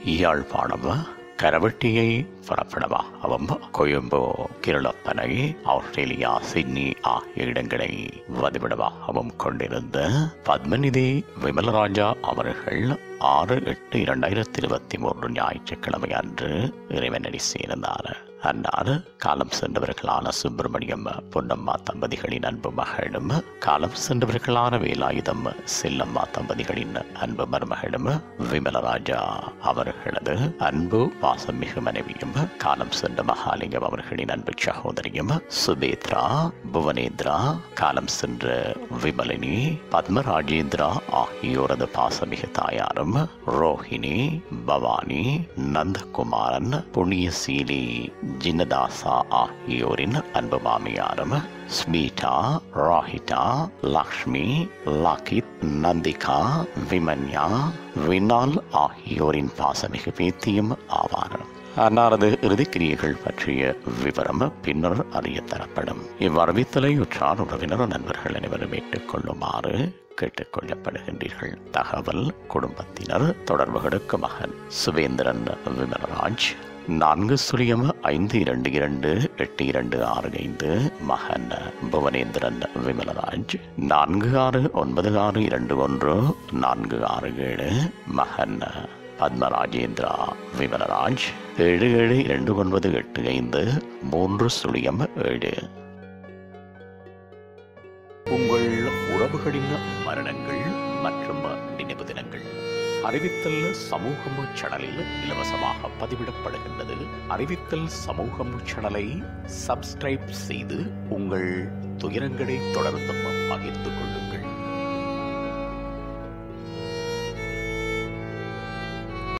யாழ்ப்பாணம் கரவட்டியை புறப்படமாகவும் Colombo Kirulapone Australia Sydney ஆகிய இடங்களை வதிவிடமாகவும் கொண்டிருந்த பத்மநிதி விமலராஜா அவர்கள் ஆறு எட்டு இரண்டாயிரத்தி இருபத்தி மூன்று ஞாயிற்றுக்கிழமை அன்று இறைவனடி சேர்ந்தார் அன்னார் காலம் சென்றவர்களான சுப்பிரமணியம் பொன்னம்மா தம்பதிகளின் அன்பு மகளும் காலம் சென்றவர்களான வேலாயுதம் செல்லம்மா தம்பதிகளின் அன்பு மருமகளும் விமலராஜா அவர்களது அன்பு பாசமிகு மனைவியும் காலம் சென்ற மகாலிங்கம் அவர்களின் அன்பு சகோதரியும் சுபேத்ரா புவனேந்திரா காலம் சென்ற விமலினி பத்மராஜேந்திரா ஆகியோரது பாசமிகு தாயாரும் ரோஹிணி பவானி நந்தகுமாரன் புண்ணியசீலி ஜின்னதாசா ஆகியோரின் அன்பு மாமியாரும் ஸ்மீட்டா ராஹிதா லக்ஷ்மி லகித் நந்திகா விமன்யா வினால் ஆகியோரின் பாசமிகு பேத்தியும் ஆவார் அன்னாரது இறுதிக்கிரியைகள் பற்றிய விவரம் பின்னர் அறிய தரப்படும் இவ்வரவித்தலை உற்றார் உறவினர் நண்பர்கள் அனைவரும் ஏற்றுக்கொள்ளுமாறு கேட்டுக்கொள்ளப்படுகின்றீர்கள் தகவல் குடும்பத்தினர் தொடர்புகளுக்கு மகன் சுவேந்திரன் விமலராஜ் நான்கு சுழியம் ஐந்து இரண்டு இரண்டு எட்டு இரண்டு ஆறு ஐந்து மகன் புவனேந்திரன் விமலராஜ் நான்கு ஆறு ஒன்பது ஆறு இரண்டு ஒன்று நான்கு ஆறு ஏழு மகன் பத்மராஜேந்திரா விமலராஜ் ஏழு ஏழு இரண்டு ஒன்பது எட்டு ஐந்து மூன்று சுழியம் ஏழு உங்கள் உறவுகளின் மரணங்கள் மற்றும் நினைவு தினங்கள் அறிவித்தல் சமூகம் சேனலில் இலவசமாக பதிவிடப்படுகின்றது அறிவித்தல் சமூகம் சேனலை சப்ஸ்கிரைப் செய்து உங்கள் துயரங்களை தொடர்ந்தும் பகிர்ந்து கொள்ளுங்கள்